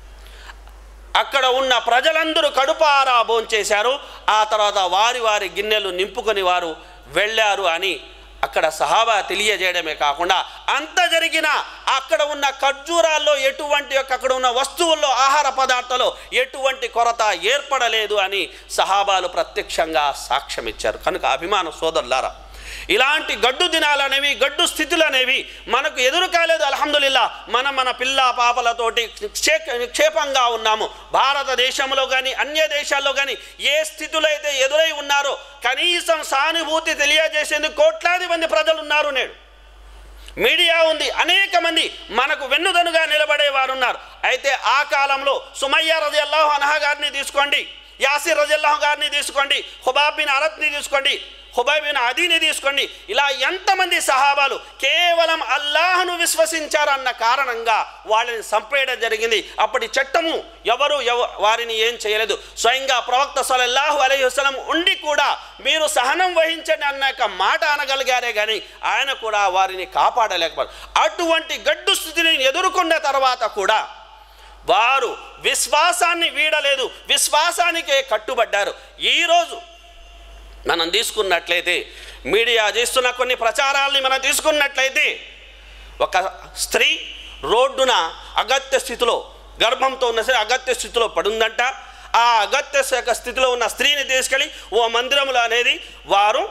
అక్కడ ఉన్న ప్రజలందరూ కడుపారా భోంచేశారు ఆ తర్వాత వారి వారి గిన్నెలు నింపుకొని వారు వెళ్ళారు అని అక్కడ సహాబా తెలియజేయడమే కాకుండా అంత జరిగిన అక్కడ ఉన్న ఖర్జూరాల్లో ఎటువంటి యొక్క అక్కడ ఉన్న వస్తువుల్లో ఆహార పదార్థాల్లో ఎటువంటి కొరత ఏర్పడలేదు అని సహాబాలు ప్రత్యక్షంగా సాక్ష్యం ఇచ్చారు కనుక అభిమాన సోదరులారా ఇలాంటి గడ్డు దినాలనేవి గడ్డు స్థితులు అనేవి మనకు ఎదురు కాలేదు అల్హమ్దుల్లా మనం మన పిల్ల పాపలతోటి క్షే- నిక్షేపంగా ఉన్నాము భారతదేశంలో కానీ అన్య దేశాల్లో కానీ ఏ స్థితిలో అయితే ఎదురై ఉన్నారో కనీసం సానుభూతి తెలియజేసేందుకు కోట్లాది మంది ప్రజలు ఉన్నారు నేడు మీడియా ఉంది అనేక మంది మనకు వెన్నుదనుగా నిలబడే వారు ఉన్నారు అయితే ఆ కాలంలో సుమయ్య రజి అల్లాహు అనహా గారిని తీసుకోండి యాసిర్ రజి అల్లాహు గారిని తీసుకోండి హుబాబ్ బిన్ అరత్ని తీసుకోండి హుబాబ్ బిన్ అదీని తీసుకోండి ఇలా ఎంతమంది సహాబాలు కేవలం అల్లాహను విశ్వసించారన్న కారణంగా వాళ్ళని చంపేయడం జరిగింది అప్పటి చట్టము ఎవరు ఎవ వారిని ఏం చేయలేదు స్వయంగా ప్రవక్త సలల్లాహు అలై వసలం ఉండి కూడా మీరు సహనం వహించండి అన్న యొక్క మాట అనగలిగారే కానీ ఆయన కూడా వారిని కాపాడలేకపోయారు అటువంటి గడ్డు స్థితిని ఎదుర్కొన్న తర్వాత కూడా వారు విశ్వాసాన్ని వీడలేదు విశ్వాసానికే కట్టుబడ్డారు ఈరోజు మనం తీసుకున్నట్లయితే మీడియా చేస్తున్న కొన్ని ప్రచారాల్ని మనం తీసుకున్నట్లయితే ఒక స్త్రీ రోడ్డున అగత్య స్థితిలో గర్భంతో ఉన్న సరే అగత్య స్థితిలో పడుందంట ఆ అగత్య యొక్క స్థితిలో ఉన్న స్త్రీని తీసుకెళ్ళి ఓ మందిరంలో అనేది వారు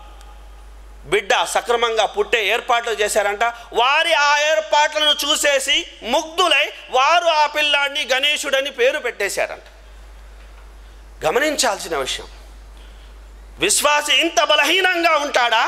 బిడ్డ సక్రమంగా పుట్టే ఏర్పాట్లు చేశారంట వారి ఆ ఏర్పాట్లను చూసేసి ముగ్ధులై వారు ఆ పిల్లాడిని గణేశుడని పేరు పెట్టేశారంట గమనించాల్సిన విషయం విశ్వాసి ఇంత బలహీనంగా ఉంటాడా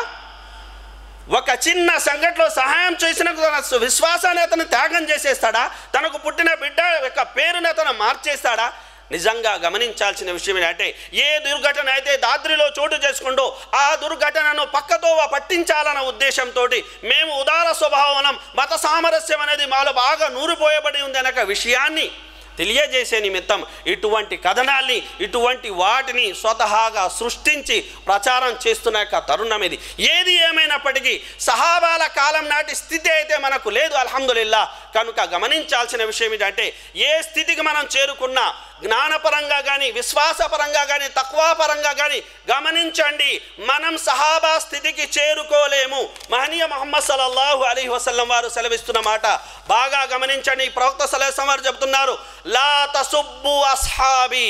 ఒక చిన్న సంఘటనలో సహాయం చేసిన తన విశ్వాసాన్ని అతను త్యాగం చేసేస్తాడా తనకు పుట్టిన బిడ్డ యొక్క పేరుని అతను మార్చేస్తాడా నిజంగా గమనించాల్సిన విషయం ఏంటంటే ఏ దుర్ఘటన అయితే దాద్రిలో చోటు చేసుకుంటూ ఆ దుర్ఘటనను పక్కతో పట్టించాలన్న ఉద్దేశంతో మేము ఉదార స్వభావం మత సామరస్యం అనేది మాలో బాగా నూరిపోయబడి ఉంది అనే విషయాన్ని తెలియజేసే నిమిత్తం ఇటువంటి కథనాల్ని ఇటువంటి వాటిని స్వతహాగా సృష్టించి ప్రచారం చేస్తున్న యొక్క తరుణం ఇది ఏది ఏమైనప్పటికీ సహాబాల కాలం నాటి స్థితి అయితే మనకు లేదు అల్హమ్దులిల్లా కనుక గమనించాల్సిన విషయం ఏంటంటే ఏ స్థితికి మనం చేరుకున్నా జ్ఞానపరంగా కానీ విశ్వాసపరంగా కానీ తక్వాపరంగా కానీ గమనించండి మనం సహాబా స్థితికి చేరుకోలేము మహనీయ మహమ్మద్ సల్లల్లాహు అలీ వసల్లం వారు సెలవిస్తున్న మాట బాగా గమనించండి ఈ ప్రవక్త సలహం వారు చెప్తున్నారు లా తసుబ్బు అస్హాబీ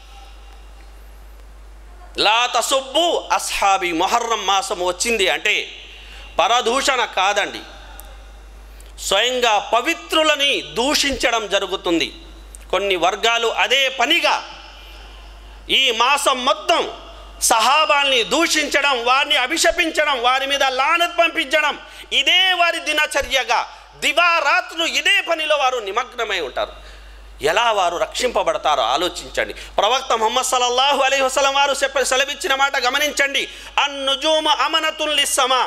లా తసుబ్బు అస్హాబీ మొహర్రం మాసం వచ్చింది అంటే పరదూషణ కాదండి స్వయంగా పవిత్రులని దూషించడం జరుగుతుంది కొన్ని వర్గాలు అదే పనిగా ఈ మాసం మొత్తం సహాబాల్ని దూషించడం వారిని అభిశపించడం వారి మీద లానత్ పంపించడం ఇదే వారి దినచర్యగా దివారాత్రులు ఇదే పనిలో వారు నిమగ్నమై ఉంటారు ఎలా వారు రక్షింపబడతారో ఆలోచించండి ప్రవక్త ముహమ్మద్ సల్లల్లాహు అలైహి వసల్లం వారు చెప్ప సెలవిచ్చిన మాట గమనించండి అన్నుజూమ అమనతుల్లిస్సమా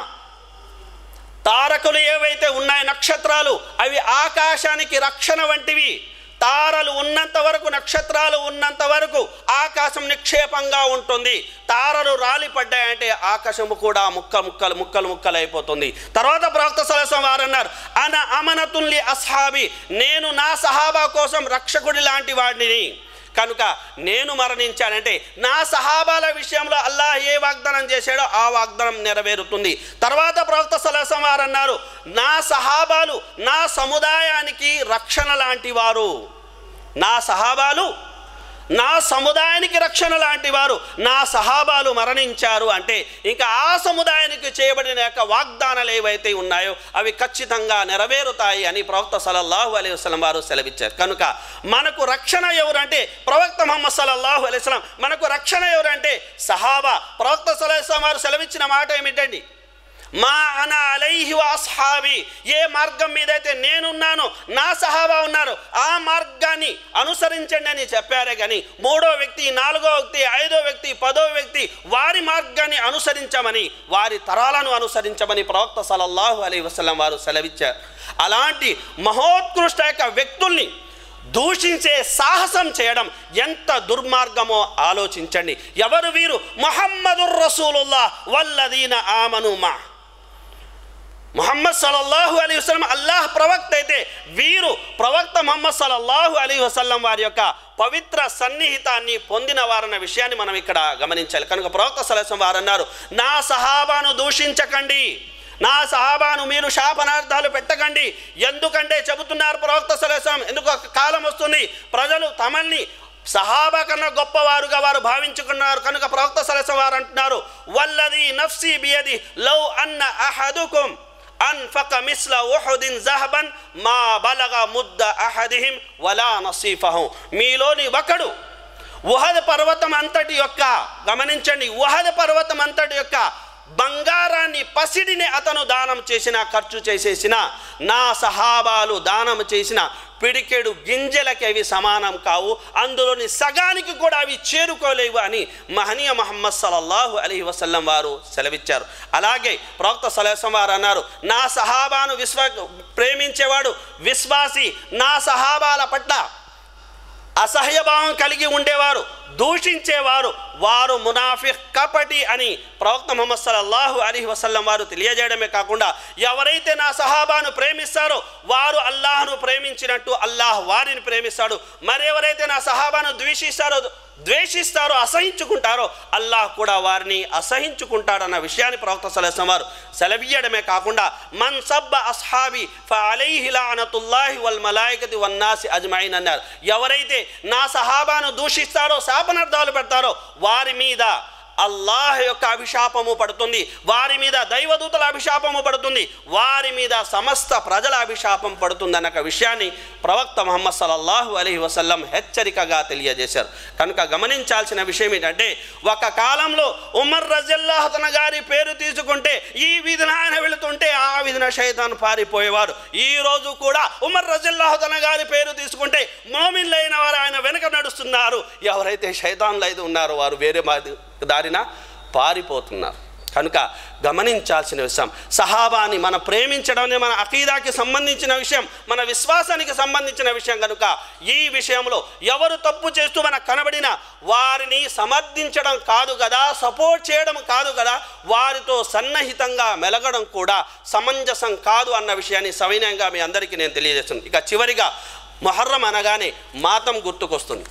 తారకులు ఏవైతే ఉన్నాయో నక్షత్రాలు అవి ఆకాశానికి రక్షణ వంటివి తారలు ఉన్నంత వరకు నక్షత్రాలు ఉన్నంత వరకు ఆకాశం నిక్షేపంగా ఉంటుంది తారలు రాలిపడ్డాయంటే ఆకాశము కూడా ముక్క ముక్కలు ముక్కలు ముక్కలు అయిపోతుంది తర్వాత ప్రవక్త సలసం వారు అన్నారు అన అమనతుల్లి అస్హాబి నేను నా సహాబా కోసం రక్షకుడి లాంటి వాడిని కనుక నేను మరణించానంటే నా సహాబాల విషయంలో అల్లాహ్ ఏ వాగ్దానం చేశాడో ఆ వాగ్దానం నెరవేరుతుంది తర్వాత ప్రవక్త సలసం వారు అన్నారు నా సహాబాలు నా సముదాయానికి రక్షణ లాంటి వారు నా సహాబాలు నా సముదాయానికి రక్షణ లాంటి వారు నా సహాబాలు మరణించారు అంటే ఇంకా ఆ సముదాయానికి చేయబడిన యొక్క వాగ్దానాలు ఏవైతే ఉన్నాయో అవి ఖచ్చితంగా నెరవేరుతాయి అని ప్రవక్త సలల్లాహు అలైహి వసల్లం వారు సెలవిచ్చారు కనుక మనకు రక్షణ ఎవరంటే ప్రవక్త ముహమ్మద్ సల్లల్లాహు అలైహి వసల్లం మనకు రక్షణ ఎవరంటే సహాబా ప్రవక్త సలహా వారు సెలవిచ్చిన మాట ఏమిటండి మా అన అలైహి అస్హాబి ఏ మార్గం మీదైతే నేనున్నానో నా సహాబా ఉన్నారు ఆ మార్గాన్ని అనుసరించండి అని చెప్పారే కానీ మూడో వ్యక్తి నాలుగో వ్యక్తి ఐదో వ్యక్తి పదో వ్యక్తి వారి మార్గాన్ని అనుసరించమని వారి తరాలను అనుసరించమని ప్రవక్త సలల్లాహు అలై వసల్లం వారు సెలవిచ్చారు అలాంటి మహోత్కృష్ట యొక్క వ్యక్తుల్ని దూషించే సాహసం చేయడం ఎంత దుర్మార్గమో ఆలోచించండి ఎవరు వీరు మొహమ్మదుర్ రసూలుల్లా వల్లదీన ఆమను మా ముహమ్మద్ సల్లల్లాహు అలీ వసలం అల్లాహ్ ప్రవక్త అయితే వీరు ప్రవక్త ముహమ్మద్ సల్లల్లాహు అలీ వసల్లం వారి యొక్క పవిత్ర సన్నిహితాన్ని పొందిన వారన్న విషయాన్ని మనం ఇక్కడ గమనించాలి కనుక ప్రవక్త సలసం వారు అన్నారు నా సహాబాను దూషించకండి నా సహాబాను మీరు శాపనార్థాలు పెట్టకండి ఎందుకంటే చెబుతున్నారు ప్రవక్త సలసం ఎందుకు ఒక కాలం వస్తుంది ప్రజలు తమల్ని సహాబా కన్నా గొప్పవారుగా వారు భావించుకున్నారు కనుక ప్రవక్త సలసం వారు అంటున్నారు వల్లది నఫ్సీ బియది లవ్ అన్న అహదుకుం అన్ఫక మిస్ల ఉహుదిన్ జహబన్ మా బలగ ముద్ద అహదిహిం వలా నసీఫహం మీలోని ఒకడు ఉహద పర్వతం అంతటి యొక్క గమనించండి ఉహద పర్వతం అంతటి యొక్క బంగారాన్ని పసిడిని అతను దానం చేసిన ఖర్చు చేసేసిన నా సహాబాలు దానం చేసిన పిడికెడు గింజలకి అవి సమానం కావు అందులోని సగానికి కూడా అవి చేరుకోలేవు అని మహనీయ మహమ్మద్ సల్లల్లాహు అలీ వసల్లం వారు సెలవిచ్చారు అలాగే ప్రవక్త సలహం వారు అన్నారు నా సహాబాను విశ్వ ప్రేమించేవాడు విశ్వాసి నా సహాబాల పట్ల అసహ్యభావం కలిగి ఉండేవారు దూషించేవారు వారు మునాఫిక్ కపటి అని ప్రవక్త ముహమ్మద్ సల్లల్లాహు అలీ వసల్లం వారు తెలియజేయడమే కాకుండా ఎవరైతే నా సహాబాను ప్రేమిస్తారో వారు అల్లాహ్ను ప్రేమించినట్టు అల్లాహ్ వారిని ప్రేమిస్తాడు మరెవరైతే నా సహాబాను ద్వేషిస్తారో ద్వేషిస్తారో అసహించుకుంటారో అల్లాహ్ కూడా వారిని అసహించుకుంటాడన్న విషయాన్ని ప్రవక్త సలహం వారు సెలవీయడమే కాకుండా మన్ సబ్బ అస్హాబి ఫలైహి లానతుల్లాహి వల్ మలాయికతి వన్నాసి అజ్మాయిన్ అన్నారు ఎవరైతే నా సహాబాను దూషిస్తారో శాపనార్థాలు పెడతారో వారి మీద అల్లాహ్ యొక్క అభిశాపము పడుతుంది వారి మీద దైవదూతల అభిశాపము పడుతుంది వారి మీద సమస్త ప్రజల అభిశాపం పడుతుంది అన్న విషయాన్ని ప్రవక్త ముహమ్మద్ సల్లల్లాహు అలీ వసల్లం హెచ్చరికగా తెలియజేశారు కనుక గమనించాల్సిన విషయం ఏంటంటే ఒక కాలంలో ఉమర్ రజల్లాహతన గారి పేరు తీసుకుంటే ఈ విధిన ఆయన వెళుతుంటే ఆ విధిన శైతాన్ పారిపోయేవారు ఈ రోజు కూడా ఉమర్ రజల్లాహతన గారి పేరు తీసుకుంటే మోమిన్లైన వారు ఆయన వెనుక నడుస్తున్నారు ఎవరైతే శైతాన్లు అయితే ఉన్నారో వారు వేరే మాది దారిన పారిపోతున్నారు కనుక గమనించాల్సిన విషయం సహాబాని మనం ప్రేమించడం అనేది మన అకీదాకి సంబంధించిన విషయం మన విశ్వాసానికి సంబంధించిన విషయం కనుక ఈ విషయంలో ఎవరు తప్పు చేస్తూ మనకు కనబడిన వారిని సమర్థించడం కాదు కదా సపోర్ట్ చేయడం కాదు కదా వారితో సన్నిహితంగా మెలగడం కూడా సమంజసం కాదు అన్న విషయాన్ని సవినయంగా మీ అందరికీ నేను తెలియజేస్తున్నాను ఇక చివరిగా మొహర్రం అనగానే మాతం గుర్తుకొస్తుంది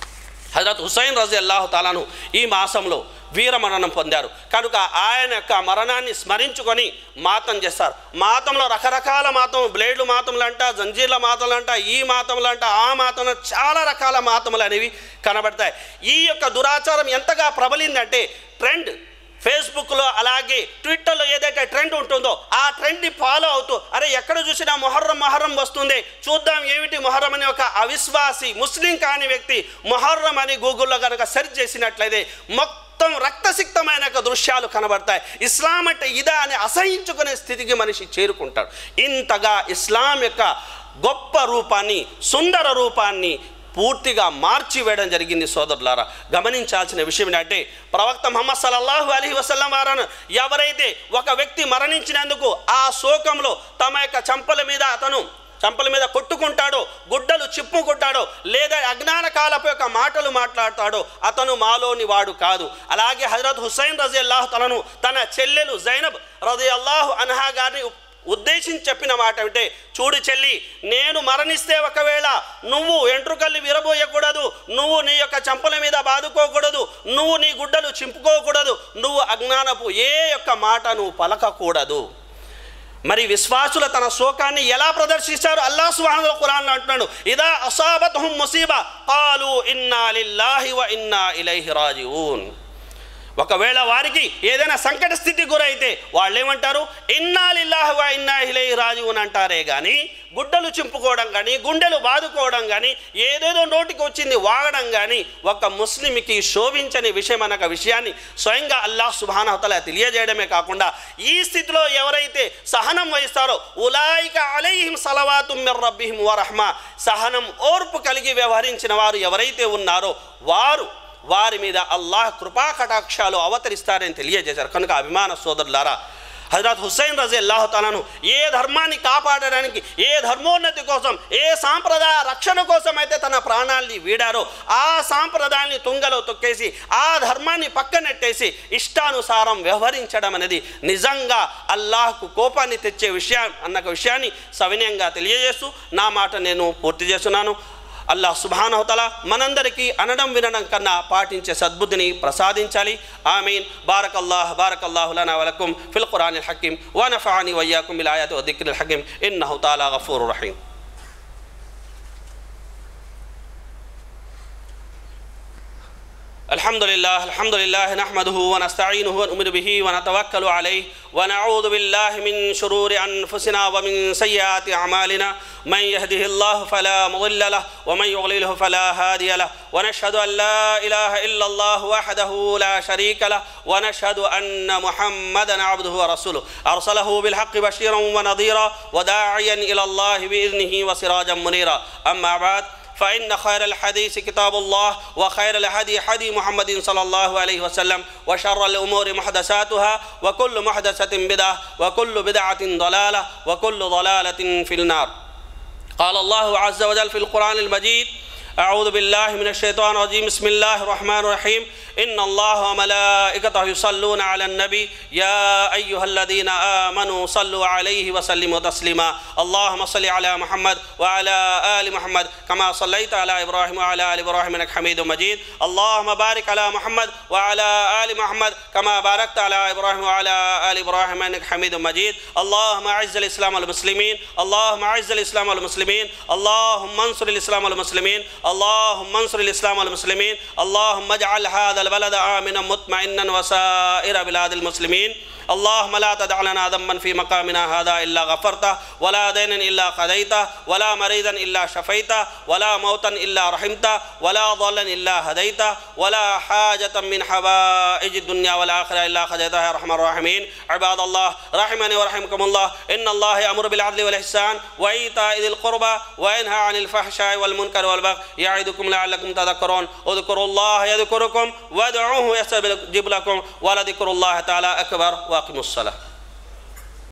హజరత్ హుసైన్ రజీ అల్లాహు తాలాను ఈ మాసంలో వీరమరణం పొందారు కనుక ఆయన యొక్క మరణాన్ని స్మరించుకొని మాతం చేస్తారు మాతంలో రకరకాల మాతం బ్లేడ్లు మాతములు అంట జంజీర్ల మాతలు అంట ఈ మాతములు అంట ఆ మాతంలో చాలా రకాల మాతములు అనేవి కనబడతాయి ఈ యొక్క దురాచారం ఎంతగా ప్రబలిందంటే ట్రెండ్ ఫేస్బుక్లో అలాగే ట్విట్టర్లో ఏదైతే ట్రెండ్ ఉంటుందో ఆ ట్రెండ్ని ఫాలో అవుతూ అరే ఎక్కడ చూసినా మొహర్రం మొహర్రం వస్తుంది చూద్దాం ఏమిటి మొహర్రం అనే ఒక అవిశ్వాసి ముస్లిం కాని వ్యక్తి మొహర్రం అని గూగుల్లో కనుక సెర్చ్ చేసినట్లయితే మొత్తం రక్తసిక్తమైన యొక్క దృశ్యాలు కనబడతాయి ఇస్లాం అంటే ఇదా అని అసహించుకునే స్థితికి మనిషి చేరుకుంటాడు ఇంతగా ఇస్లాం యొక్క గొప్ప రూపాన్ని సుందర రూపాన్ని పూర్తిగా మార్చివేయడం జరిగింది సోదరులారా గమనించాల్సిన విషయం ఏంటంటే ప్రవక్త ముహమ్మద్ సల్లల్లాహు అలీ వసల్లం వారను ఎవరైతే ఒక వ్యక్తి మరణించినందుకు ఆ శోకంలో తమ యొక్క చంపల మీద అతను చంపల మీద కొట్టుకుంటాడో గుడ్డలు చిప్పుకుంటాడో లేదా అజ్ఞాన కాలపు యొక్క మాటలు మాట్లాడతాడో అతను మాలోని వాడు కాదు అలాగే హజరత్ హుస్సైన్ రజీ అల్లాహ్ తలను తన చెల్లెలు జైనబ్ రజీ అల్లాహు అన్హా గారిని ఉద్దేశించి చెప్పిన మాట అంటే చూడు చెల్లి నేను మరణిస్తే ఒకవేళ నువ్వు ఎంట్రుకల్ని విరబోయకూడదు నువ్వు నీ యొక్క చంపల మీద బాదుకోకూడదు నువ్వు నీ గుడ్డలు చింపుకోకూడదు నువ్వు అజ్ఞానపు ఏ యొక్క మాట నువ్వు పలకకూడదు మరి విశ్వాసుల తన శోకాన్ని ఎలా ప్రదర్శిస్తారు అల్లా సుహాను ఖురాన్ అంటున్నాడు ఇదా అసాబత్ హుం ముసీబా కాలు ఇన్నా లిల్లాహి వ ఇన్నా ఇలైహి రాజిఊన్ ఒకవేళ వారికి ఏదైనా సంకట స్థితి గురైతే వాళ్ళు ఏమంటారు ఇన్నా లిల్లాహి వ ఇన్నా ఇలైహి రాజిఊన్ అంటారే కానీ గుడ్డలు చింపుకోవడం కానీ గుండెలు బాదుకోవడం కానీ ఏదేదో నోటికి వచ్చింది వాగడం కానీ ఒక ముస్లింకి శోభించని విషయం అన్న విషయాన్ని స్వయంగా అల్లాహ్ సుబానవతల తెలియజేయడమే కాకుండా ఈ స్థితిలో ఎవరైతే సహనం వహిస్తారో ఉలాయిక అలైహిం సలవాతు మిర్ రబ్బిహిం వరహ్మ సహనం ఓర్పు కలిగి వ్యవహరించిన వారు ఎవరైతే ఉన్నారో వారు వారి మీద అల్లాహ్ కృపా కటాక్షాలు అవతరిస్తారని తెలియజేశారు కనుక అభిమాన సోదరులారా హజరత్ హుస్సేన్ రజీ అల్లాహ్ తాలాను ఏ ధర్మాన్ని కాపాడడానికి ఏ ధర్మోన్నతి కోసం ఏ సాంప్రదాయ రక్షణ కోసం అయితే తన ప్రాణాల్ని వీడారో ఆ సాంప్రదాయాన్ని తుంగలో తొక్కేసి ఆ ధర్మాన్ని పక్కనెట్టేసి ఇష్టానుసారం వ్యవహరించడం అనేది నిజంగా అల్లాహ్కు కోపాన్ని తెచ్చే విషయం అన్న విషయాన్ని సవినయంగా తెలియజేస్తూ నా మాట నేను పూర్తి చేస్తున్నాను అల్లాహ్ సుబానవతల మనందరికీ అనడం వినడం కన్నా పాటించే సద్బుద్ధిని ప్రసాదించాలి ఆమీన్ బారకల్లాహ్ బారకల్లాహు లనా వలకుం ఫిల్ ఖురానిల్ హకీం వ నఫఅని వయ్యాకుం బిల్ ఆయాతి వ దిక్రిల్ హకీం ఇన్నహు తాలా గఫూరుర్ రహీం الحمد لله الحمد لله نحمده ونستعينه ونؤمن به ونتوكل عليه ونعوذ بالله من شرور أنفسنا ومن سيئات أعمالنا من يهده الله فلا مضل له ومن يضلله فلا هادي له ونشهد أن لا إله إلا الله وحده لا شريك له ونشهد أن محمدا عبده ورسوله أرسله بالحق بشيرا ونظيرا وداعيا إلى الله بإذنه وسراجا منيرا أما بعد فإن خير الحديث كتاب الله وخير الهدي هدي محمد صلى الله عليه وسلم وشر الأمور محدثاتها وكل محدثة بدعة وكل بدعة ضلالة وكل ضلالة في النار قال الله عز وجل في القرآن المجيد أعوذ بالله من الشيطان الرجيم بسم الله الرحمن الرحيم إن الله وملائكته يصلون على النبي يا أيها الذين آمنوا صلوا عليه وسلموا تسليما اللهم صل على محمد وعلى آل محمد كما صليت على إبراهيم وعلى آل إبراهيم إنك حميد مجيد اللهم بارك على محمد وعلى آل محمد كما باركت على إبراهيم وعلى آل إبراهيم إنك حميد مجيد اللهم أعز الإسلام والمسلمين اللهم أعز الإسلام والمسلمين اللهم انصر الإسلام والمسلمين اللهم انصر الإسلام والمسلمين اللهم اجعل هذا البلد آمنا مطمئنا وسائر بلاد المسلمين اللهم لا تدع لنا ذنبا في مقامنا هذا إلا غفرته ولا دينا إلا قضيته ولا مريضا إلا شفيته ولا موتا إلا رحمته ولا ضلا إلا هديته ولا حاجة من حوائج الدنيا والآخرة إلا خديتها يا أرحم الراحمين عباد الله رحمني ورحمكم الله إن الله يأمر بالعدل والإحسان وإيتاء ذي القربى وينهى عن الفحشاء والمنكر والبغي يعظكم لعلكم تذكرون اذكروا الله يذكركم وادعوه يستجب لكم ولذكر الله تعالى أكبر وأقيموا الصلاة